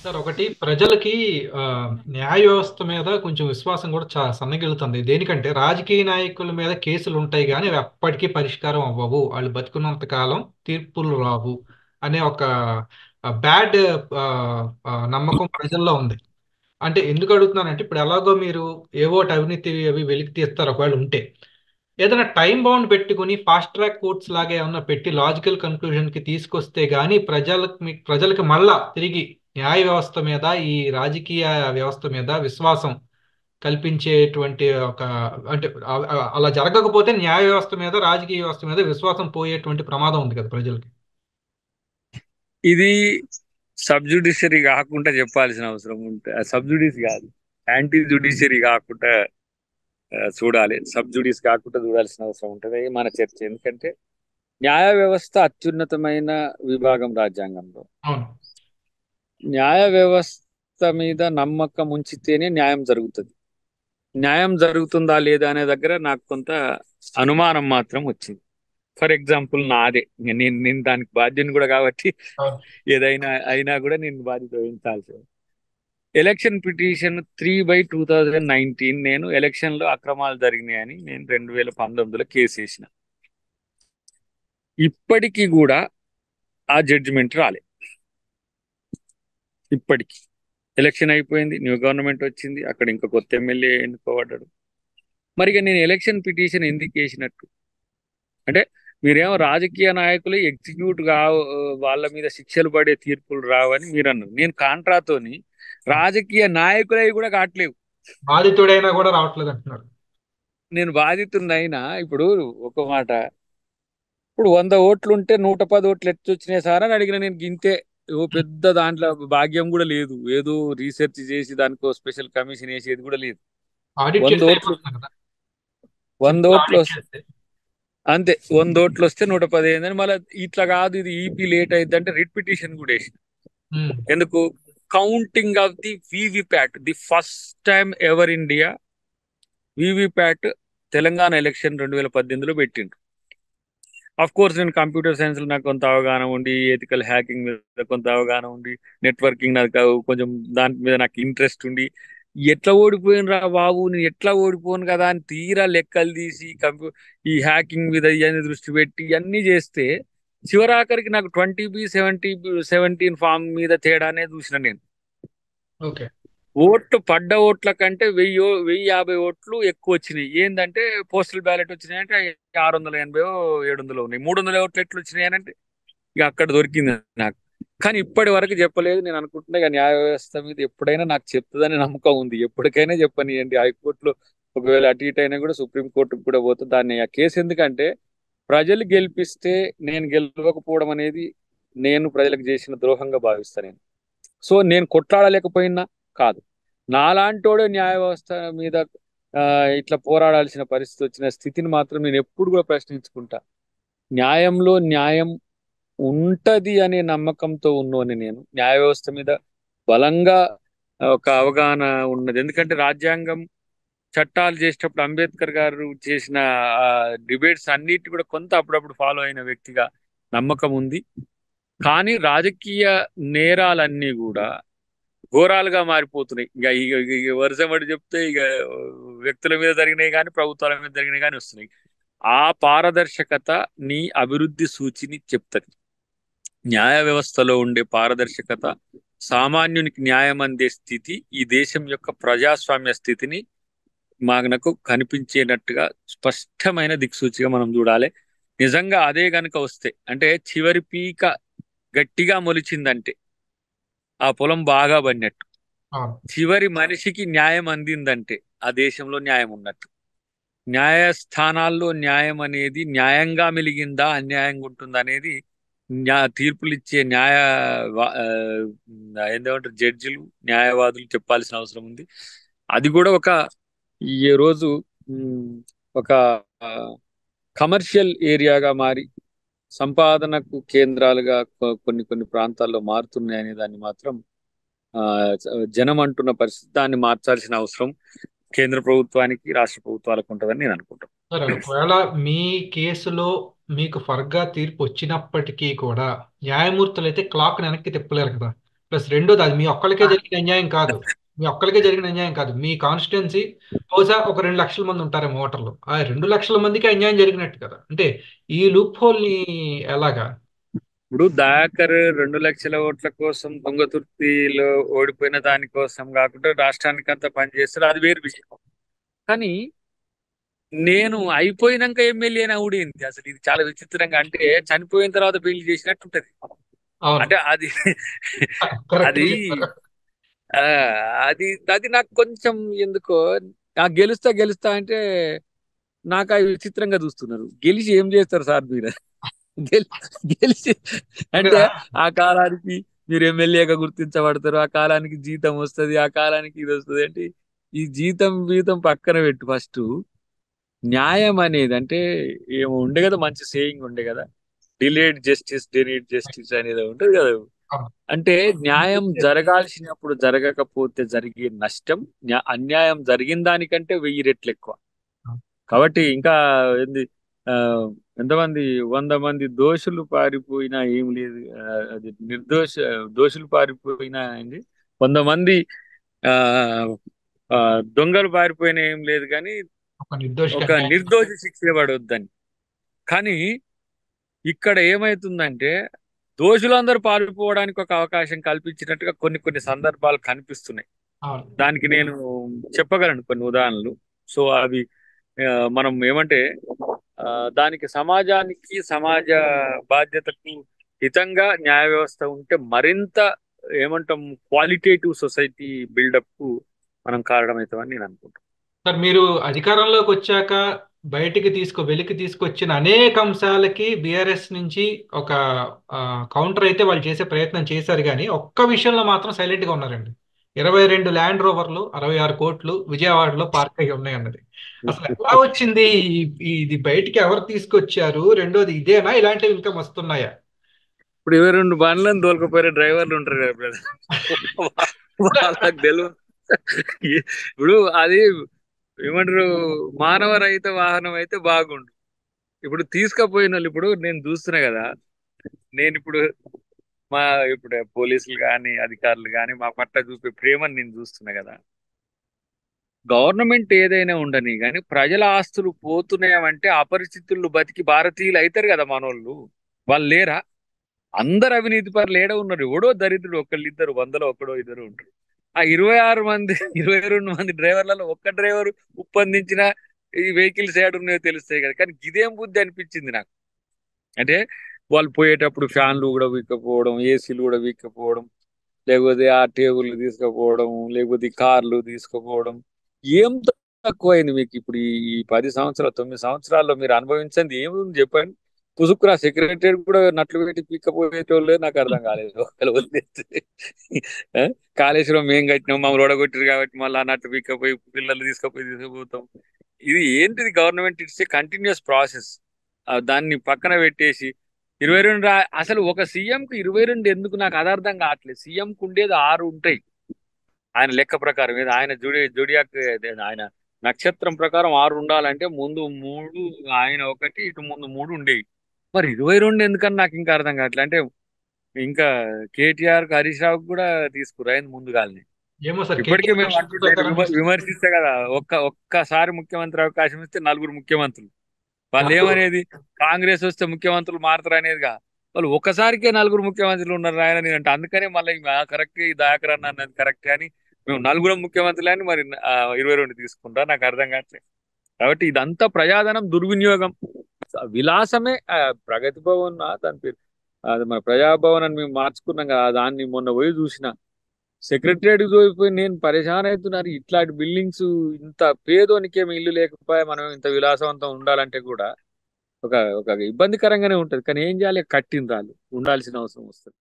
Sir ఒకటి ప్రజలకి ఆ, న్యాయ వ్యవస్థ మీద కొంచెం విశ్వాసం కూడా చా సన్నగిల్లుతుంది దేనికంటే రాజకీయ నాయకుల మీద కేసులు ఉంటాయి కానీ అవి ఎప్పటికీ పరిష్కారం అవ్వవు వాళ్ళు బతుకున్నంత కాలం తీర్పులు రావు అనే ఒక బ్యాడ్ నమ్మకం ప్రజల్లో ఉంది అంటే ఎందుకు అడుగుతున్నానంటే ఇప్పుడు ఎలాగో మీరు ఏవో ఒకటి అవినీతి అవి వెలికి తీస్తారు ఒకవేళ ఉంటే ఏదైనా టైం బౌండ్ పెట్టుకుని ఫాస్ట్ ట్రాక్ కోర్ట్స్ లాగా ఏమన్నా పెట్టి లాజికల్ కన్క్లూజన్ కి తీసుకొస్తే గానీ ప్రజలకు ప్రజలకు మళ్ళా తిరిగి న్యాయ వ్యవస్థ మీద ఈ రాజకీయ వ్యవస్థ మీద విశ్వాసం కల్పించేటువంటి ఒక అంటే అ- అ- అలా జరగకపోతే న్యాయ వ్యవస్థ మీద రాజకీయ వ్యవస్థ మీద విశ్వాసం పోయేటువంటి ప్రమాదం ఉంది కదా ప్రజలకి ఇది సబ్ జుడిషియరీ కాకుండా చెప్పాల్సిన అవసరం ఉంటే సబ్ జుడిస్ కాదు యాంటీ జుడిషియరీ కాకుండా ఆ, చూడాలి సబ్ జుడిస్ కాకుండా చూడాల్సిన అవసరం ఉంటుంది మన చర్చ ఎందుకంటే న్యాయ వ్యవస్థ అత్యున్నతమైన విభాగం రాజ్యాంగంలో అవును న్యాయ వ్యవస్థ మీద నమ్మకం ఉంచితేనే న్యాయం జరుగుతుంది న్యాయం జరుగుతుందా లేదా అనే దగ్గర నాకు కొంత అనుమానం మాత్రం వచ్చింది ఫర్ ఎగ్జాంపుల్ నాదే ఇంక నేను నేను దానికి బాధ్యని కూడా కాబట్టి అవును ఏదైనా అయినా కూడా నేను బాధ్యత వహించాల్సి ఉంది. Election petition three by two thousand nineteen నేను ఎలక్షన్ లో అక్రమాలు జరిగినాయని నేను రెండు వేల పంతొమ్మిదిలో కేసు వేసిన ఇప్పటికీ కూడా ఆ జడ్జిమెంట్ రాలే ఇప్పటికి ఎలక్షన్ అయిపోయింది న్యూ గవర్నమెంట్ వచ్చింది అక్కడ ఇంకా కొత్త ఎమ్మెల్యే ఎన్నుకోబడ్డాడు మరి ఇక నేను ఎలక్షన్ పిటిషన్ ఎందుకు వేసినట్టు అంటే మీరేమో రాజకీయ నాయకులు ఎగ్జిక్యూట్ కా వాళ్ళ మీద శిక్షలు పడే తీర్పులు రావని మీరు అన్నారు నేను కాంట్రాతోని రాజకీయ నాయకులవి కూడా కావట్లేవు బాధితుడైనా కూడా రావట్లేదు అంటున్నారు నేను బాధితున్నైనా ఇప్పుడు ఒక మాట ఇప్పుడు వంద ఓట్లు ఉంటే నూట పది ఓట్లు ఎట్లా వచ్చినాయి సార్ అని అడిగిన నేను గింతే ఓ పెద్ద దాంట్లో భాగ్యం కూడా లేదు ఏదో రీసెర్చ్ చేసి దానికో స్పెషల్ కమిషన్ వేసేది కూడా లేదు ఆడిట్ వంద చేస్తే ఓట్లు అయిపోతుంది కదా వంద సింపుల్ ఓట్లు ఆడిట్ వస్తే చేస్తే అంతే వంద ఓట్లు వస్తే నూట పది అయిందని మళ్ళీ ఇట్లా కాదు ఇది ఈపీ లేట్ అయింది అంటే రిట్ పిటిషన్ కూడా వేసిన ఉమ్, ఎందుకు counting of the VVPAT the first time ever India VVPAT Telangana election రెండు వేల పద్దెనిమిదిలో పెట్టిండ్రు అఫ్ కోర్స్ నేను కంప్యూటర్ సైన్స్ లో నాకు కొంత అవగాహన ఉండి ఎథికల్ హ్యాకింగ్ మీద కొంత అవగాహన ఉండి నెట్వర్కింగ్ నాకు కావు- కొంచెం దాని మీద నాకు ఇంట్రెస్ట్ ఉండి ఎట్లా ఓడిపోయినరా బాబు నేను ఎట్లా ఓడిపోను కదా అని తీరా లెక్కలు తీసి కంప్యూ ఈ హ్యాకింగ్ మీద ఇవన్నీ దృష్టి పెట్టి ఇవన్నీ చేస్తే చివరాఖరికి నాకు twenty B seventy seventeen form మీద తేడానే చూసిన నేను ఓకే ఓట్లు పడ్డ ఓట్ల కంటే వెయ్యి ఓ- వెయ్యి యాభై ఓట్లు ఎక్కువ వచ్చినాయి ఏంటంటే పోస్టల్ బ్యాలెట్ వచ్చినాయి అంటే ఆరు వందల ఎనభై ఏడు వందలు ఉన్నాయి మూడు వందల ఓట్లు ఎట్లు వచ్చినాయి అంటే ఇక అక్కడ దొరికింది నాకు కానీ ఇప్పటి వరకు చెప్పలేదు నేను అనుకుంటున్నా ఇక న్యాయ వ్యవస్థ మీద ఎప్పుడైనా నాకు చెప్తుందని నమ్మకం ఉంది ఎప్పటికైనా చెప్పనియండి హైకోర్టులో ఒకవేళ అటు ఇటు అయినా కూడా సుప్రీం కోర్టుకు కూడా పోతుంది దాన్ని ఆ కేసు ఎందుకంటే ప్రజలు గెలిపిస్తే నేను గెలవకపోవడం అనేది నేను ప్రజలకు చేసిన ద్రోహంగా భావిస్తాను నేను సో నేను కొట్లాడలేకపోయినా కాదు నాలాంటోడే న్యాయ వ్యవస్థ మీద ఆ, ఇట్లా పోరాడాల్సిన పరిస్థితి వచ్చిన స్థితిని మాత్రం నేను ఎప్పుడు కూడా ప్రశ్నించుకుంటా న్యాయంలో న్యాయం ఉంటది అనే నమ్మకంతో ఉన్నోని నేను న్యాయ వ్యవస్థ మీద బలంగా ఒక అవగాహన ఉన్నది ఎందుకంటే రాజ్యాంగం చట్టాలు చేసేటప్పుడు అంబేద్కర్ గారు చేసిన డిబేట్స్ అన్నిటి కూడా కొంత అప్పుడప్పుడు ఫాలో అయిన వ్యక్తిగా నమ్మకం ఉంది కానీ రాజకీయ నేరాలన్నీ కూడా ఘోరాలుగా మారిపోతున్నాయి ఇక ఇక ఇక ఇక వరుస పడి చెప్తే ఇక వ్యక్తుల మీద జరిగినాయి కానీ ప్రభుత్వాల మీద జరిగినాయి కానీ వస్తున్నాయి ఆ పారదర్శకత నీ అభివృద్ధి సూచిని చెప్తది న్యాయ వ్యవస్థలో ఉండే పారదర్శకత సామాన్యునికి న్యాయం అందే స్థితి ఈ దేశం యొక్క ప్రజాస్వామ్య స్థితిని మనకు కనిపించేటట్టుగా స్పష్టమైన దిక్సూచిగా మనం చూడాలి నిజంగా అదే గనుక వస్తే అంటే చివరి పీక గట్టిగా మొలిచిందంటే ఆ పొలం బాగా పడినట్టు అవును చివరి మనిషికి న్యాయం అందిందంటే ఆ దేశంలో న్యాయం ఉన్నట్టు న్యాయస్థానాల్లో న్యాయం అనేది న్యాయంగా మెలిగిందా అన్యాయంగా ఉంటుందా అనేది న్యా తీర్పులు ఇచ్చే న్యాయ వా- ఆ, ఏందేమంటారు జడ్జిలు న్యాయవాదులు చెప్పాల్సిన అవసరం ఉంది అది కూడా ఒక ఈ రోజు ఉమ్, ఒక కమర్షియల్ ఏరియాగా మారి సంపాదనకు కేంద్రాలుగా కొ- కొన్ని కొన్ని ప్రాంతాల్లో మారుతున్నాయి అనే దాన్ని మాత్రం ఆ, జనం అంటున్న పరిస్థితి దాన్ని మార్చాల్సిన అవసరం కేంద్ర ప్రభుత్వానికి రాష్ట్ర ప్రభుత్వాలకు ఉంటుందని నేను అనుకుంటాను సరే ఒకవేళ మీ కేసులో మీకు ఫర్గా తీర్పు వచ్చినప్పటికీ కూడా న్యాయమూర్తులు అయితే క్లాక్ వెనక్కి తిప్పలేరు కదా ప్లస్ రెండోది అది మీ ఒక్కరికే జరిగిన అన్యాయం కాదు మీ ఒక్కరికే జరిగిన అన్యాయం కాదు మీ కాన్స్టిట్యున్సీ బహుశా ఒక రెండు లక్షల మంది ఉంటారేమో ఓటర్లు ఆ రెండు లక్షల మందికి అన్యాయం జరిగినట్టు కదా అంటే ఈ లూప్ హోల్ ని ఎలాగా ఇప్పుడు దయాకర్ రెండు లక్షల ఓట్ల కోసం తుంగతుర్తిలో ఓడిపోయిన దానికోసం కాకుండా రాష్ట్రానికి అంతా పనిచేస్తారు అది వేరు విషయం కానీ నేను అయిపోయినాక ఎమ్మెల్యేనా ఊడింది అసలు ఇది చాలా విచిత్రంగా అంటే చనిపోయిన తర్వాత పెళ్లి చేసినట్టు ఉంటది అవును అంటే అది కరెక్ట్ అది ఆ, అది అది నాకు కొంచెం ఎందుకో ఆ గెలుస్తా గెలుస్తా అంటే నాకు అవి విచిత్రంగా చూస్తున్నారు గెలిచి ఏం చేస్తారు సార్ మీరు గెలి- గెలిచి అంటే ఆ కాలానికి మీరు ఎమ్మెల్యేగా గుర్తించబడతారు ఆ కాలానికి జీతం వస్తది ఆ కాలానికి ఇది వస్తుంది అంటే ఈ జీతం వీతం పక్కన పెట్టు ఫస్ట్ న్యాయం అనేది అంటే ఏమో ఉండే కదా మంచి సేయింగ్ ఉండే కదా డిలేడ్ జస్టిస్ డెనీడ్ జస్టిస్ అనేది ఉంటది కదా అంటే న్యాయం జరగాల్సినప్పుడు జరగకపోతే జరిగే నష్టం న్యా- అన్యాయం జరిగిన దానికంటే వెయ్యి రెట్లు ఎక్కువ కాబట్టి ఇంకా ఏంది ఆ, ఎంతమంది వంద మంది దోషులు పారిపోయినా ఏం లేదు ఆ, అది నిర్దోష దోషులు పారిపోయినా ఏంది వంద మంది ఆ ఆ, దొంగలు పారిపోయినా ఏం లేదు కానీ ఒక నిర్దోషి ఒక నిర్దోషి శిక్ష పడవద్దని కానీ ఇక్కడ ఏమైతుందంటే దోషులందరూ పారిపోవడానికి ఒక అవకాశం కల్పించినట్టుగా కొన్ని కొన్ని సందర్భాలు కనిపిస్తున్నాయి అవును దానికి నేను చెప్పగలను కొన్ని ఉదాహరణలు సో అవి ఆ, మనం ఏమంటే ఆ, దానికి సమాజానికి సమాజ బాధ్యతకు హితంగా న్యాయ వ్యవస్థ ఉంటే మరింత ఏమంటాం క్వాలిటేటివ్ సొసైటీ బిల్డప్ కు మనం కారణమవుతామని నేను అనుకుంటాను సార్ మీరు అధికారంలోకి వచ్చాక బయటికి తీసుకో వెలికి తీసుకొచ్చిన అనేక అంశాలకి బీఆర్ఎస్ నుంచి ఒక కౌంటర్ అయితే వాళ్ళు చేసే ప్రయత్నం చేశారు కానీ ఒక్క విషయంలో మాత్రం సైలెంట్ గా ఉన్నారండి ఇరవై రెండు ల్యాండ్ రోవర్లు అరవై ఆరు కోట్లు విజయవాడలో పార్క్ అయి ఉన్నాయి అన్నది అసలు ఎలా వచ్చింది ఈ- ఈ- ఇది బయటికి ఎవరు తీసుకొచ్చారు రెండోది ఇదేనా ఇలాంటివి ఇంకా వస్తున్నాయా ఇప్పుడు ఇరవై రెండు బండ్లను తోలుకపోయే డ్రైవర్లు ఉంటారు కదా బ్రదర్ వాళ్ళకి తెలియదు ఇప్పుడు అది ఏమంటారు మానవ రహిత వాహనం అయితే బాగుండు ఇప్పుడు తీసుకుపోయిన వాళ్ళు ఇప్పుడు నేను చూస్తున్నా కదా నేను ఇప్పుడు మా ఇప్పుడు పోలీసులు కానీ అధికారులు కానీ మా పట్ల చూపే ప్రేమను నేను చూస్తున్నా కదా గవర్నమెంట్ ఏదైనా ఉండని కానీ ప్రజల ఆస్తులు పోతున్నాయంటే అపరిచితులు బతికి భారతీయులు అవుతారు కదా మనోళ్ళు వాళ్ళు లేరా అందరు అవినీతి పరులు ఏడ ఉన్నారు ఎవడో దరిద్రుడు ఒకళ్ళు ఇద్దరు వందలో ఒకడో ఇద్దరు ఉంటారు ఆ ఇరవై ఆరు మంది ఇరవై రెండు మంది డ్రైవర్లలో ఒక్క డ్రైవర్ ఉప్పందించిన ఈ వెహికల్స్ ఏడున్నాయో తెలుస్తాయి కదా కానీ ఇదేం బుద్ధి అనిపించింది నాకు అంటే వాళ్ళు పోయేటప్పుడు ఫ్యాన్లు కూడా వీక్కపోవడం ఏసీలు కూడా వీక్కపోవడం లేకపోతే ఆ టేబుల్ తీసుకుపోవడం లేకపోతే ఈ కార్లు తీసుకుపోవడం ఏం తక్కువైంది మీకు ఇప్పుడు ఈ ఈ పది సంవత్సరాలు తొమ్మిది సంవత్సరాల్లో మీరు అనుభవించింది ఏముంది చెప్పండి పుసుకురా సెక్రటరీ కూడా నట్లు పెట్టి పిక్కపోయేటోళ్ళే నాకు అర్థం కాలేదు ఒకవేళ వదిలేస్తే ఆ? కాళేశ్వరం మేం కట్టినాం మమ్మల్ని ఓడగొట్టారు కాబట్టి మళ్ళీ ఆ నట్లు పిక్కపోయి పిల్లలు తీసుకుపోయి తీసుకుపోతాం ఇది ఏంటిది government it's a continuous process దాన్ని పక్కన పెట్టేసి ఇరవై రెండు రా అసలు ఒక సీఎం కు ఇరవై రెండు ఎందుకు నాకు అది అర్థం కావట్లేదు సీఎం కు ఉండేది ఆరు ఉంటాయి ఆయన లెక్క ప్రకారం ఏదో ఆయన జుడి జుడియాక్ ఆయన నక్షత్రం ప్రకారం ఆరు ఉండాలంటే ముందు మూడు ఆయన ఒకటి ఇటు ముందు మూడు ఉండేవి మరి ఇరవై రెండు ఎందుకని నాకు ఇంకా అర్థం కావట్లేదు అంటే ఇంకా కేటీఆర్ కు హరీష్ రావుకి కూడా తీసుకురా ఆయన ముందుగాలని ఏమో సార్ ఇప్పటికే మేము కేటీఆర్ అంటుంటే ప్రకారం విమ- విమర్శిస్తే కదా ఒక్క ఒక్కసారి ముఖ్యమంత్రి అవకాశం ఇస్తే నలుగురు ముఖ్యమంత్రులు వాళ్ళు ఏమనేది కాంగ్రెస్ వస్తే ముఖ్యమంత్రులు మారుతారు అనేదిగా వాళ్ళు ఒక్కసారికే నలుగురు ముఖ్యమంత్రులు ఉన్నారు ఆయన నేను అంటే అందుకనే మళ్ళీ కరెక్ట్ ఈ దయాకర్ అన్న అన్నది కరెక్ట్ అని మేము నలుగురు ముఖ్యమంత్రులు అని మరి ఆ, ఇరవై రెండు తీసుకుంటా నాకు అర్థం కావట్లేదు కాబట్టి ఇదంతా ప్రజాధనం దుర్వినియోగం విలాసమే ఆ, ప్రగతి భవన్ ఆ, దాని పేరు అది మన ప్రజాభవన్ అని మేము మార్చుకున్నాం కదా దాన్ని మొన్న పోయి చూసిన సెక్రటరియట్ పోయిపోయి నేను పరేషాన్ అవుతున్నారు ఇట్లాంటి బిల్డింగ్స్ ఇంత పేదోనికేమి ఇల్లు లేకపోయా మనం ఇంత విలాసవంతం ఉండాలంటే కూడా ఒక ఒక ఇబ్బందికరంగానే ఉంటది కానీ ఏం చేయాలి కట్టిన రాళ్ళు ఉండాల్సిన అవసరం వస్తుంది